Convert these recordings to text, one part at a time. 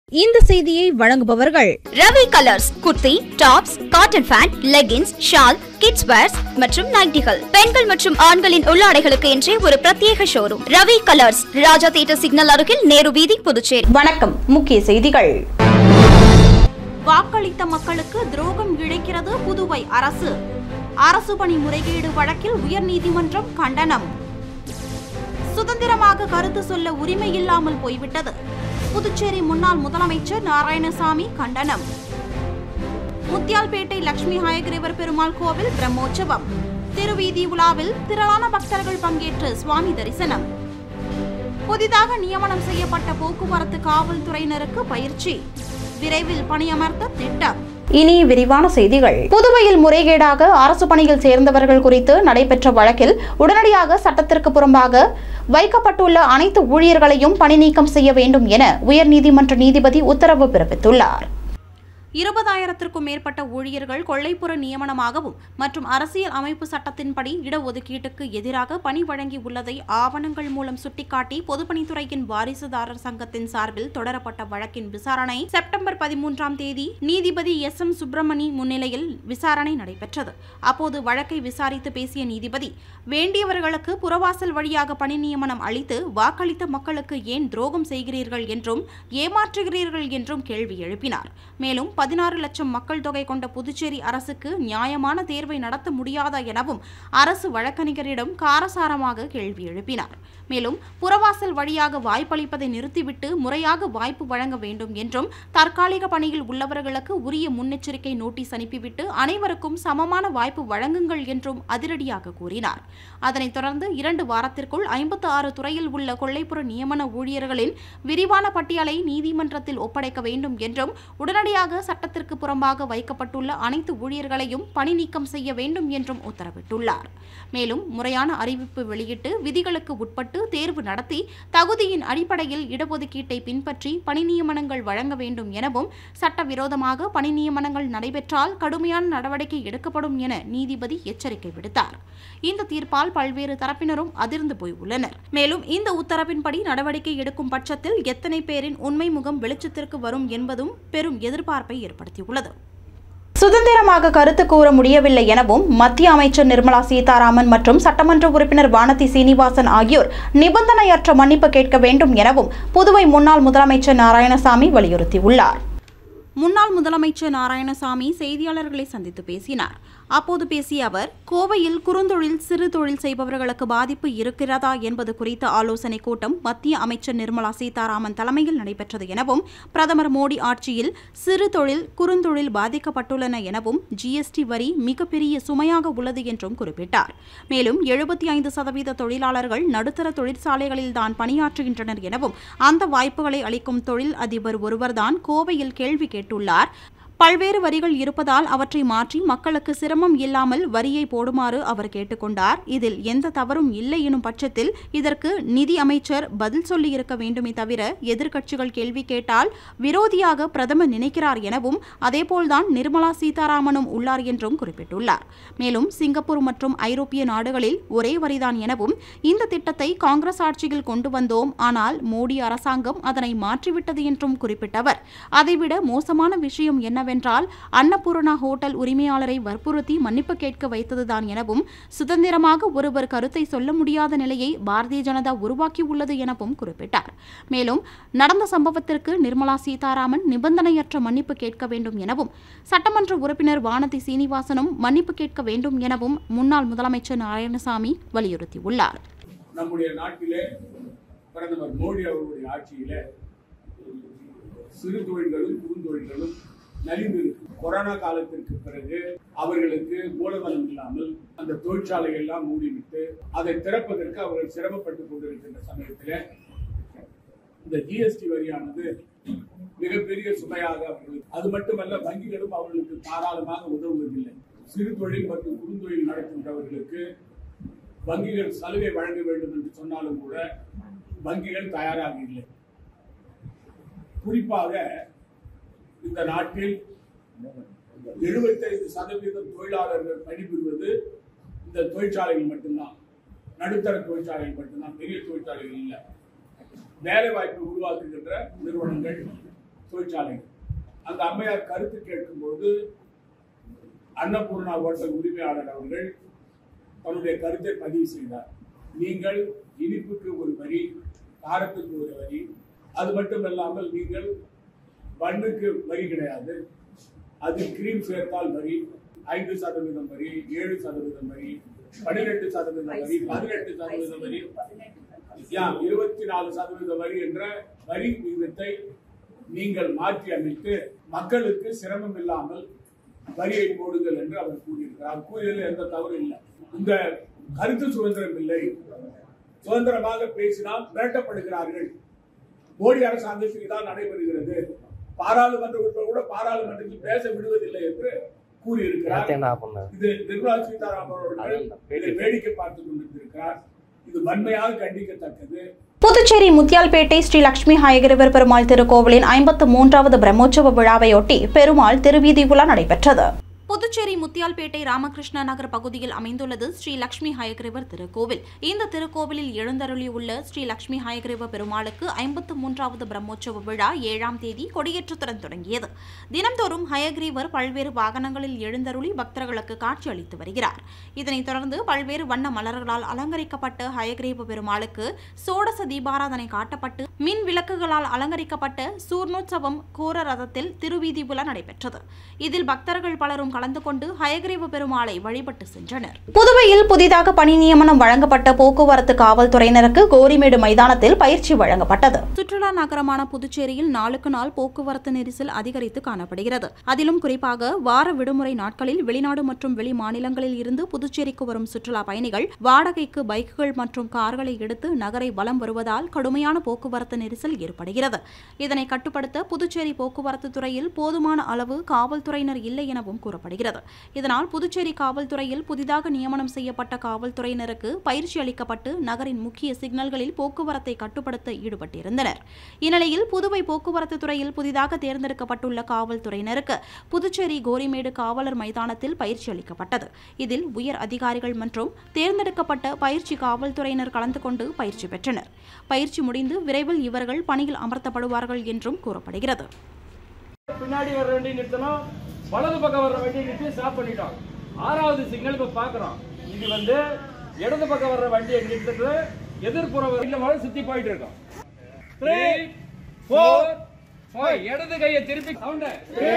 இந்த செய்தியை வழங்குபவர்கள் Ravi colours kurti tops cotton pant leggings shawl kids wears மற்றும் நைட்டிகள் பெண்கள் மற்றும் ஆண்களின் உள்ளாடைகளுக்கு என்றே ஒரு பிரத்யேக showroom Ravi colours Raja theatre signal அருகில் நேரு வீதி புதுச்சேரி வணக்கம் முக்கிய செய்திகள் வாக்களித்த மக்களுக்கு துரோகம் இழைக்கிறது புதுவை அரசு அரசு பணி முறைகேடு வழக்கில் உயர்நீதிமன்றம் கண்டனம் சுதந்திரமாக கருத்து சொல்ல உரிமை இல்லாமல் போய்விட்டது புதுச்சேரி முன்னாள் முதலமைச்சர் நாராயணசாமி கண்டனம் முத்தியால்பேட்டை லட்சுமி ஹயகிரிவர் பெருமாள் கோவில் பிரம்மோற்சவம் திருவீதி உலாவில் திரளான பக்தர்கள் பங்கேற்று சுவாமி தரிசனம் புதிதாக நியமனம் செய்யப்பட்ட போக்குவரத்து காவல்துறையினருக்கு பயிற்சி விரைவில் பணியமர்த்த திட்டம் இனி விரிவான செய்திகள் புதுவையில் முறைகேடாக அரசு பணியில் சேர்ந்தவர்கள் குறித்து நடைபெற்ற வழக்கில் உடனடியாக சட்டத்திற்கு புறம்பாக வைக்கப்பட்டுள்ள அனைத்து ஊழியர்களையும் பணி நீக்கம் செய்ய வேண்டும் என உயர்நீதிமன்ற நீதிபதி உத்தரவு பிறப்பித்துள்ளார் இருபதாயிரத்திற்கும் மேற்பட்ட ஊழியர்கள் கொள்ளைப்புற நியமனமாகவும் மற்றும் அரசியல் அமைப்பு சட்டத்தின்படி இடஒதுக்கீட்டுக்கு எதிராக பணி வழங்கி உள்ளதை ஆவணங்கள் மூலம் சுட்டிக்காட்டி பொதுப்பணித்துறையின் வாரிசுதாரர் சங்கத்தின் சார்பில் தொடரப்பட்ட வழக்கின் விசாரணை செப்டம்பர் பதிமூன்றாம் தேதி நீதிபதி எஸ் எம் சுப்பிரமணி முன்னிலையில் விசாரணை நடைபெற்றது அப்போது வழக்கை விசாரித்து பேசிய நீதிபதி வேண்டியவர்களுக்கு புறவாசல் வழியாக பணி நியமனம் அளித்து வாக்களித்த மக்களுக்கு ஏன் துரோகம் செய்கிறீர்கள் என்றும் ஏமாற்றுகிறீர்கள் என்றும் கேள்வி எழுப்பினார் மேலும் பதினாறு லட்சம் மக்கள் தொகை கொண்ட புதுச்சேரி அரசுக்கு நியாயமான தேர்வை நடத்த முடியாதா எனவும் அரசு வழக்கறிஞரிடம் காரசாரமாக கேள்வி எழுப்பினார் மேலும் புறவாசல் வழியாக வாய்ப்பளிப்பதை நிறுத்திவிட்டு முறையாக வாய்ப்பு வழங்க வேண்டும் என்றும் தற்காலிக பணியில் உள்ளவர்களுக்கு உரிய முன்னெச்சரிக்கை நோட்டீஸ் அனுப்பிவிட்டு அனைவருக்கும் சமமான வாய்ப்பு வழங்குங்கள் என்றும் அதிரடியாக கூறினார் அதனைத் தொடர்ந்து இரண்டு வாரத்திற்குள் ஐம்பத்து ஆறு துறையில் உள்ள கொள்ளைப்புற நியமன ஊழியர்களின் விரிவான பட்டியலை நீதிமன்றத்தில் ஒப்படைக்க வேண்டும் என்றும் உடனடியாக சட்டத்திற்கு புறம்பாக வைக்கப்பட்டுள்ள அனைத்து ஊழியர்களையும் பணி நீக்கம் செய்ய வேண்டும் என்றும் உத்தரவிட்டுள்ளார் மேலும் முறையான அறிவிப்பு வெளியிட்டு விதிகளுக்கு உட்பட்டு தேர்வு நடத்தி தகுதியின் அடிப்படையில் இடஒதுக்கீட்டை பின்பற்றி பணி நியமனங்கள் வழங்க வேண்டும் எனவும் சட்டவிரோதமாக பணி நியமனங்கள் நடைபெற்றால் கடுமையான நடவடிக்கை எடுக்கப்படும் என நீதிபதி எச்சரிக்கை விடுத்தார் இந்த தீர்ப்பால் பல்வேறு தரப்பினரும் அதிர்ந்து போய் உள்ளனர் மேலும் இந்த உத்தரவின்படி நடவடிக்கை எடுக்கும் பட்சத்தில் எத்தனை பேரின் உண்மை முகம் வெளிச்சத்திற்கு வரும் என்பதும் பெரும் எதிர்பார்ப்பை ஏற்படுத்தியுள்ளது சுதந்திரமாக கருத்து கூற முடியவில்லை எனவும் மத்திய அமைச்சர் நிர்மலா சீதாராமன் மற்றும் சட்டமன்ற உறுப்பினர் வானதி சீனிவாசன் ஆகியோர் நிபந்தனையற்ற மன்னிப்பு கேட்க வேண்டும் எனவும் புதுவை முன்னாள் முதலமைச்சர் நாராயணசாமி வலியுறுத்தியுள்ளார் முன்னாள் முதலமைச்சர் நாராயணசாமி செய்தியாளர்களை சந்தித்து பேசினார் அப்போது பேசிய அவர் கோவையில் குறுந்தொழில் சிறு தொழில் செய்பவர்களுக்கு பாதிப்பு இருக்கிறதா என்பது குறித்த ஆலோசனைக் கூட்டம் மத்திய அமைச்சர் நிர்மலா சீதாராமன் தலைமையில் நடைபெற்றது எனவும் பிரதமர் மோடி ஆட்சியில் சிறு தொழில் குறுந்தொழில் பாதிக்கப்பட்டுள்ளன எனவும் ஜிஎஸ்டி வரி மிகப்பெரிய சுமையாக உள்ளது என்றும் குறிப்பிட்டார் மேலும் எழுபத்தி ஐந்து சதவீத தொழிலாளர்கள் நடுத்தர தொழிற்சாலைகளில்தான் பணியாற்றுகின்றனர் எனவும் அந்த வாய்ப்புகளை அளிக்கும் தொழில் அதிபர் ஒருவர்தான் கோவையில் கேள்வி கேட்டுள்ளார் பல்வேறு வரிகள் இருப்பதால் அவற்றை மாற்றி மக்களுக்கு சிரமம் இல்லாமல் வரியை போடுமாறு அவர் கேட்டுக்கொண்டார் இதில் எந்த தவறும் இல்லை எனும் பட்சத்தில் இதற்கு நிதி அமைச்சர் பதில் சொல்லியிருக்க வேண்டுமே தவிர எதிர்க்கட்சிகள் கேள்வி கேட்டால் விரோதியாக பிரதமர் நினைக்கிறார் எனவும் அதேபோல்தான் நிர்மலா சீதாராமனும் உள்ளார் என்றும் குறிப்பிட்டுள்ளார் மேலும் சிங்கப்பூர் மற்றும் ஐரோப்பிய நாடுகளில் ஒரே வரிதான் எனவும் இந்த திட்டத்தை காங்கிரஸ் ஆட்சியில் கொண்டு வந்தோம் ஆனால் மோடி அரசாங்கம் அதனை மாற்றிவிட்டது என்றும் குறிப்பிட்டவர் அதைவிட மோசமான விஷயம் என்னவென்றால் அன்னபூர்ணா ஹோட்டல் உரிமையாளரை வற்புறுத்தி மன்னிப்பு கேட்க வைத்ததுதான் எனவும் சுதந்திரமாக ஒருவர் கருத்தை சொல்ல முடியாத நிலையை பாரதிய ஜனதா உருவாக்கியுள்ளது எனவும் குறிப்பிட்டார் மேலும் நடந்த சம்பவத்திற்கு நிர்மலா சீதாராமன் நிபந்தனையற்ற மன்னிப்பு கேட்க வேண்டும் எனவும் சட்டமன்ற உறுப்பினர் வானதி சீனிவாசனும் மன்னிப்பு கேட்க வேண்டும் எனவும் முன்னாள் முதலமைச்சர் நாராயணசாமி வலியுறுத்தியுள்ளார் நம்முடைய நாட்டிலே பிரதமர் மோடி அவர்களுடைய ஆட்சியிலே சிறு தொழில்களும் குறுந்தொழில்களும் நலிந்திருக்கு கொரோனா காலத்திற்கு பிறகு அவர்களுக்கு மூலதனம் இல்லாமல் அந்த தொழிற்சாலை எல்லாம் மூடிவிட்டு அதை திறப்பதற்கு அவர்கள் சிரமப்பட்டுக் கொண்டிருக்கின்ற சமயத்தில் இந்த ஜிஎஸ்டி வரியானது மிகப்பெரிய சுமையாக அவர்களுக்கு அது மட்டுமல்ல வங்கிகளும் அவர்களுக்கு தாராளமாக உதவுவதில்லை சிறு தொழில் மற்றும் குறுந்தொழில் நடத்துகின்றவர்களுக்கு வங்கிகள் சலுகை வழங்க வேண்டும் என்று சொன்னாலும் கூட வங்கிகள் தயாராக இல்லை குறிப்பாக இந்த நாட்டில் எழுபத்தைந்து சதவீதம் தொழிலாளர்கள் பணிபுரிவது இந்த தொழிற்சாலைகள் மட்டும்தான் நடுத்தர தொழிற்சாலைகள் மட்டும்தான் பெரிய தொழிற்சாலைகள் இல்லை வேலை வாய்ப்பு உருவாக்குகின்ற நிறுவனங்கள் தொழிற்சாலைகள் அந்த அம்மையார் கருத்து கேட்கும்போது அன்னபூர்ணா ஹோட்டல் உரிமையாளர் அவர்கள் தன்னுடைய கருத்தை பதிவு செய்தார் நீங்கள் இனிப்புக்கு ஒரு வரி காரத்துக்கு ஒரு வரி அது மட்டுமல்லாமல் நீங்கள் பண்ணுக்கு வரி கிடையாது அது கிரீம் சேர்த்தால் வரி ஐந்து சதவீதம் வரி ஏழு சதவீதம் வரி பன்னிரெண்டு சதவீதம் வரி பதினெட்டு சதவீதம் வரி யா, இருபத்தி நாலு சதவீத வரி என்ற வரி விகிதத்தை நீங்கள் மாற்றி அமைத்து மக்களுக்கு சிரமம் இல்லாமல் வரியை போடுங்கள் என்று அவர் கூறியிருக்கிறார் கூறியதில் எந்த தவறு இல்லை இந்த கருத்து சுதந்திரம் இல்லை சுதந்திரமாக பேசினால் மிரட்டப்படுகிறார்கள் மோடி அரசாங்கத்தில் இதான் நடைபெறுகிறது பாராளுமன்ற உறுப்பினர் கூட பாராளுமன்றத்தில் பேச விடுவதில்லை என்று கூறியிருக்கிறார் என்ன பண்ணாரு இது நிர்மலா சீதாராமன் அவர்கள் இதை வேடிக்கை பார்த்துக் கொண்டிருக்கிறார் இது வன்மையாக கண்டிக்கத்தக்கது புதுச்சேரி முத்தியால்பேட்டை ஸ்ரீ லட்சுமி ஹயகிரிவர் பெருமாள் திருக்கோவிலின் ஐம்பத்து மூன்றாவது பிரம்மோற்சவ விழாவையொட்டி பெருமாள் திருவீதி உலா நடைபெற்றது புதுச்சேரி முத்தியால்பேட்டை ராமகிருஷ்ண நகர் பகுதியில் அமைந்துள்ளது ஸ்ரீ லட்சுமி ஹயகிரிவர் திருக்கோவில் இந்த திருக்கோவிலில் எழுந்தருளியுள்ள ஸ்ரீ லட்சுமி ஹயகிரிவ பெருமாளுக்கு ஐம்பத்து மூன்றாவது பிரம்மோற்சவ விழா ஏழாம் தேதி கொடியேற்றத்துடன் தொடங்கியது தினம்தோறும் ஹயகிரீவர் பல்வேறு வாகனங்களில் எழுந்தருளி பக்தர்களுக்கு காட்சி அளித்து வருகிறார் இதனைத் தொடர்ந்து பல்வேறு வண்ண மலர்களால் அலங்கரிக்கப்பட்ட ஹயகிரீவ பெருமாளுக்கு சோடச தீபாராதனை காட்டப்பட்டு மின் விளக்குகளால் அலங்கரிக்கப்பட்ட சூர்ணோற்சவம் கோர ரதத்தில் திருவீதி உலா நடைபெற்றது இதில் பக்தர்கள் பலரும் கலந்து கொண்டு ஹயகிரீவ பெருமாளை வழிபட்டு சென்றனர் புதுவையில் புதிதாக பணி நியமனம் வழங்கப்பட்ட போக்குவரத்து காவல்துறையினருக்கு கோரிமேடு மைதானத்தில் பயிற்சி வழங்கப்பட்டது சுற்றுலா நகரமான புதுச்சேரியில் நாளுக்கு நாள் போக்குவரத்து நெரிசல் அதிகரித்து காணப்படுகிறது அதிலும் குறிப்பாக வார விடுமுறை நாட்களில் வெளிநாடு மற்றும் வெளி மாநிலங்களில் இருந்து புதுச்சேரிக்கு வரும் சுற்றுலா பயணிகள் வாடகைக்கு பைக்குகள் மற்றும் கார்களை எடுத்து நகரை வலம் வருவதால் கடுமையான போக்குவரத்து நெரிசல் ஏற்படுகிறது இதனை கட்டுப்படுத்த புதுச்சேரி போக்குவரத்து துறையில் போதுமான அளவு காவல்துறையினர் இல்லை எனவும் கூறப்படுகிறது இதனால் புதுச்சேரி காவல்துறையில் புதிதாக நியமனம் செய்யப்பட்ட காவல்துறையினருக்கு பயிற்சி அளிக்கப்பட்டு நகரின் முக்கிய சிக்னல்களில் போக்குவரத்தை கட்டுப்படுத்த ஈடுபட்டிருந்தனர் இந்நிலையில் புதுவை போக்குவரத்து துறையில் புதிதாக தேர்ந்தெடுக்கப்பட்டுள்ள காவல்துறையினருக்கு புதுச்சேரி கோரிமேடு காவலர் மைதானத்தில் பயிற்சி அளிக்கப்பட்டது இதில் உயர் அதிகாரிகள் மற்றும் தேர்ந்தெடுக்கப்பட்ட பயிற்சி காவல்துறையினர் கலந்து கொண்டு பயிற்சி பெற்றனர் பயிற்சி முடிந்து விரைவில் இவர்கள் பணியில் அமர்த்தப்படுவார்கள் என்றும் கூறப்படுகிறது பின்னாடி வர வண்டி நிறுத்தணும் வலது பக்கம் வர்ற வண்டி நிறுத்தி ஸ்டாப் பண்ணிட்டோம் ஆறாவது சிக்னல் இப்ப பாக்குறோம் இது வந்து இடது பக்கம் வர்ற வண்டியை நிறுத்திட்டு எதிர்ப்புற வண்டியில மேல சுத்தி போயிட்டு இருக்கோம் த்ரீ ஃபோர் ஃபைவ் இடது கையை திருப்பி சவுண்ட் த்ரீ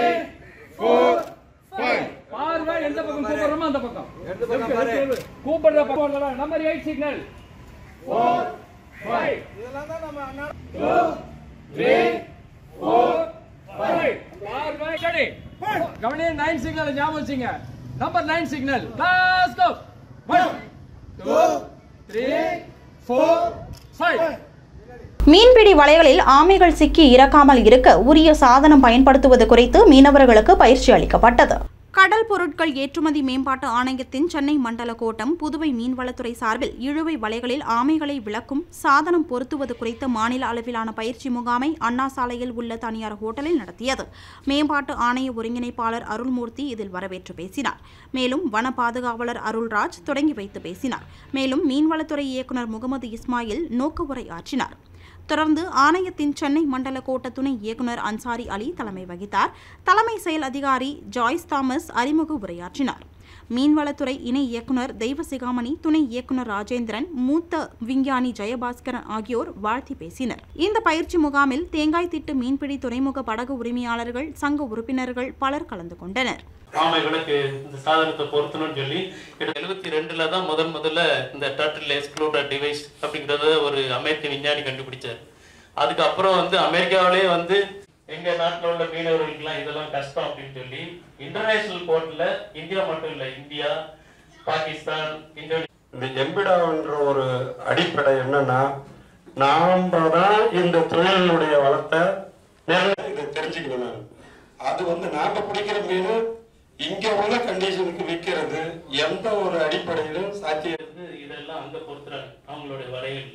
ஃபோர் ஃபைவ் பார்வை எந்த பக்கம் கூப்பிடுறோமோ அந்த பக்கம் கூப்பிடுற பக்கம் number eight signal four five இதெல்லாம் தான் நம்ம அண்ணா டூ த்ரீ ஃபோர் ஃபைவ் பார்வை சரி கவனிய நைன் சிக்னல் ஞாபகம் வச்சுங்க number nine signal last go one two three four five மீன்பிடி வலைகளில் ஆமைகள் சிக்கி இறக்காமல் இருக்க உரிய சாதனம் பயன்படுத்துவது குறித்து மீனவர்களுக்கு பயிற்சி அளிக்கப்பட்டது கடல் பொருட்கள் ஏற்றுமதி மேம்பாட்டு ஆணையத்தின் சென்னை மண்டல கோட்டம் புதுவை மீன்வளத்துறை சார்பில் இழுவை வலைகளில் ஆமைகளை விளக்கும் சாதனம் பொருத்துவது குறித்த மாநில அளவிலான பயிற்சி முகாமை அண்ணா சாலையில் உள்ள தனியார் ஹோட்டலில் நடத்தியது மேம்பாட்டு ஆணைய ஒருங்கிணைப்பாளர் அருள்மூர்த்தி இதில் வரவேற்று பேசினார் மேலும் வன பாதுகாவலர் அருள்ராஜ் தொடங்கி வைத்து பேசினார் மேலும் மீன்வளத்துறை இயக்குநர் முகமது இஸ்மாயில் நோக்க உரை ஆற்றினார் தொடர்ந்து ஆணையத்தின் சென்னை மண்டல கோட்ட துணை இயக்குனர் அன்சாரி அலி தலைமை வகித்தார் தலைமை செயல் அதிகாரி ஜாய்ஸ் தாமஸ் அறிமுக உரையாற்றினார் மீன்வளத்துறை இணை இயக்குனர் தெய்வசிகாமணி துணை இயக்குனர் ராஜேந்திரன் மூத்த விஞ்ஞானி ஜெயபாஸ்கரன் ஆகியோர் வாழ்த்தி பேசினர் இந்த பயிற்சி முகாமில் தேங்காய் திட்டு மீன்பிடி துறைமுக படகு உரிமையாளர்கள் சங்க உறுப்பினர்கள் பலர் கலந்து கொண்டனர் ஆமைகளுக்கு இந்த சாதனத்தை பொருத்தணும்னு சொல்லி எழுபத்தி ரெண்டுல தான் முதன் முதல்ல இந்த டர்ட்டில் எக்ஸ்க்ளூடர் டிவைஸ் அப்படிங்கறத ஒரு அமெரிக்க விஞ்ஞானி கண்டுபிடிச்சார் அதுக்கப்புறம் வந்து அமெரிக்காவிலே வந்து எங்க நாட்டில் உள்ள மீனவர்களுக்கெல்லாம் இதெல்லாம் கஷ்டம் அப்படின்னு சொல்லி இன்டர்நேஷனல் கோர்ட்ல இந்தியா மட்டும் இல்ல இந்தியா பாகிஸ்தான் இந்தோனேஷியா இந்த எம்பிடான்ற ஒரு அடிப்படை என்னன்னா நாம தான் இந்த தொழிலினுடைய வளத்தை நேரா இதை தெரிஞ்சுக்கணும் நான். அது வந்து நாம பிடிக்கிற மீன் இங்க உள்ள கண்டிஷனுக்கு விற்கிறது எந்த ஒரு அடிப்படையிலும் சாத்தியம் வந்து இதெல்லாம் அங்க பொறுத்துறாங்க அவங்களுடைய வரையல்ல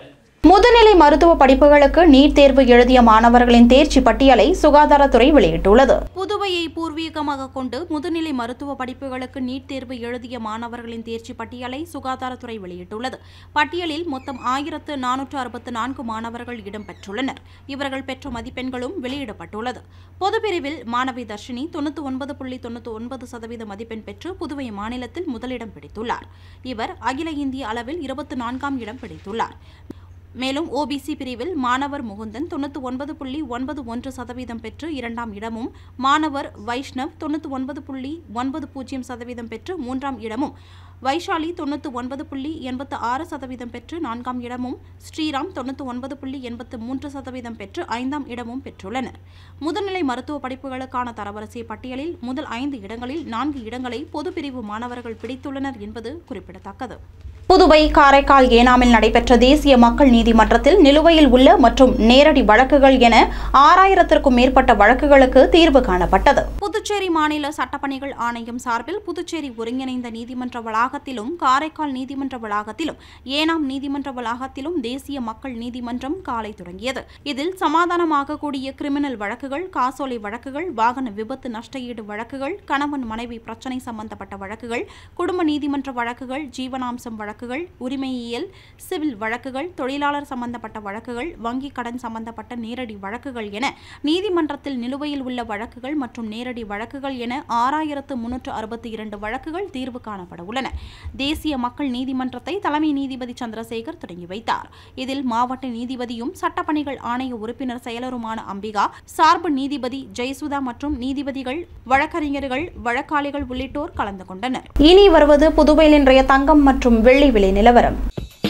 முதுநிலை மருத்துவ படிப்புகளுக்கு நீட் தேர்வு எழுதிய மாணவர்களின் தேர்ச்சி பட்டியலை சுகாதாரத்துறை வெளியிட்டுள்ளது புதுவையை பூர்வீகமாக கொண்டு முதுநிலை மருத்துவ படிப்புகளுக்கு நீட் தேர்வு எழுதிய மாணவர்களின் தேர்ச்சி பட்டியலை சுகாதாரத்துறை வெளியிட்டுள்ளது பட்டியலில் மொத்தம் ஆயிரத்து நானூற்று அறுபத்து நான்கு மாணவர்கள் இடம்பெற்றுள்ளனர் இவர்கள் பெற்ற மதிப்பெண்களும் வெளியிடப்பட்டுள்ளது பொதுப்பிரிவில் மாணவி தர்ஷினி தொண்ணூற்றி ஒன்பது புள்ளி தொண்ணூற்றி ஒன்பது சதவீத மதிப்பெண் பெற்று புதுவை மாநிலத்தில் முதலிடம் பிடித்துள்ளார் இவர் அகில இந்திய அளவில் இருபத்தி நான்காம் இடம் பிடித்துள்ளார் மேலும் ஓபிசி பிரிவில் மாணவர் முகுந்தன் தொண்ணூற்றி ஒன்பது புள்ளி ஒன்பது ஒன்று சதவீதம் பெற்று இரண்டாம் இடமும் மாணவர் வைஷ்ணவ் தொண்ணூற்றி ஒன்பது புள்ளி ஒன்பது பூஜ்ஜியம் சதவீதம் பெற்று மூன்றாம் இடமும் வைஷாலி தொண்ணூற்றி ஒன்பது புள்ளி எண்பத்து ஆறு சதவீதம் பெற்று நான்காம் இடமும் ஸ்ரீராம் தொண்ணூற்றி ஒன்பது புள்ளி எண்பத்து மூன்று சதவீதம் பெற்று ஐந்தாம் இடமும் பெற்றுள்ளனர் முதுநிலை மருத்துவ படிப்புகளுக்கான தரவரிசை பட்டியலில் முதல் ஐந்து இடங்களில் நான்கு இடங்களை பொதுப்பிரிவு மாணவர்கள் பிடித்துள்ளனர் என்பது குறிப்பிடத்தக்கது புதுவை காரைக்கால் ஏனாமில் நடைபெற்ற தேசிய மக்கள் நீதிமன்றத்தில் நிலுவையில் உள்ள மற்றும் நேரடி வழக்குகள் என ஆறாயிரத்திற்கும் மேற்பட்ட வழக்குகளுக்கு தீர்வு காணப்பட்டது புதுச்சேரி மாநில சட்டப்பணிகள் ஆணையம் சார்பில் புதுச்சேரி ஒருங்கிணைந்த நீதிமன்ற வளாகத்திலும் காரைக்கால் நீதிமன்ற வளாகத்திலும் ஏனாம் நீதிமன்ற வளாகத்திலும் தேசிய மக்கள் நீதிமன்றம் காலை தொடங்கியது இதில் சமாதானமாக கூடிய கிரிமினல் வழக்குகள் காசோலை வழக்குகள் வாகன விபத்து நஷ்டஈடு வழக்குகள் கணவன் மனைவி பிரச்சினை சம்பந்தப்பட்ட வழக்குகள் குடும்ப நீதிமன்ற வழக்குகள் ஜீவனாம்சம் வழக்குகள் உரிமையியல் சிவில் வழக்குகள் தொழிலாளர் சம்பந்தப்பட்ட வழக்குகள் வங்கி கடன் சம்பந்தப்பட்ட நேரடி வழக்குகள் என நீதிமன்றத்தில் நிலுவையில் உள்ள வழக்குகள் மற்றும் நேரடி வழக்குகள் என ஆறாயிரத்து முன்னூற்று அறுபத்தி இரண்டு வழக்குகள் தீர்வு காணப்பட உள்ளன தேசிய மக்கள் நீதிமன்றத்தை தலைமை நீதிபதி சந்திரசேகர் தொடங்கி வைத்தார் இதில் மாவட்ட நீதிபதியும் சட்டப்பணிகள் ஆணைய உறுப்பினர் செயலருமான அம்பிகா சார்பு நீதிபதி ஜெயசுதா மற்றும் நீதிபதிகள் வழக்கறிஞர்கள் வழக்காளிகள் உள்ளிட்டோர் கலந்து கொண்டனர் இனி வருவது புதுவையில் இன்றைய தங்கம் மற்றும் வெள்ளி விலை நிலவரம்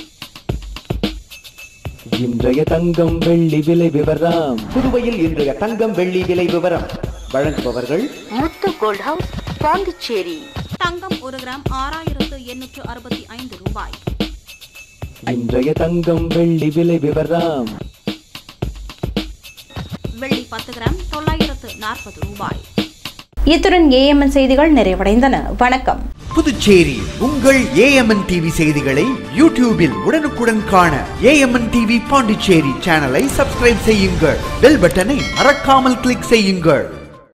இன்றைய தங்கம் வெள்ளி விலை விவரம் புதுவையில் இன்றைய தங்கம் வெள்ளி விலை விவரம் வழங்குபவர்கள் முத்து கோல்ட் ஹவுஸ் பாண்டிச்சேரி தங்கம் ஒரு கிராம் ஆறாயிரத்து எண்ணூற்று அறுபத்தி ஐந்து ரூபாய் இன்றைய தங்கம் வெள்ளி விலை விவரம் வெள்ளி பத்து கிராம் தொள்ளாயிரத்து நாற்பது ரூபாய் இத்துடன் ஏஎம்என் செய்திகள் நிறைவடைந்தன வணக்கம் புதுச்சேரி உங்கள் ஏஎம்என் டிவி செய்திகளை யூடியூபில் உடனுக்குடன் காண ஏஎம்என் டிவி பாண்டிச்சேரி சேனலை சப்ஸ்கிரைப் செய்யுங்கள் பெல் பட்டனை மறக்காமல் கிளிக் செய்யுங்கள்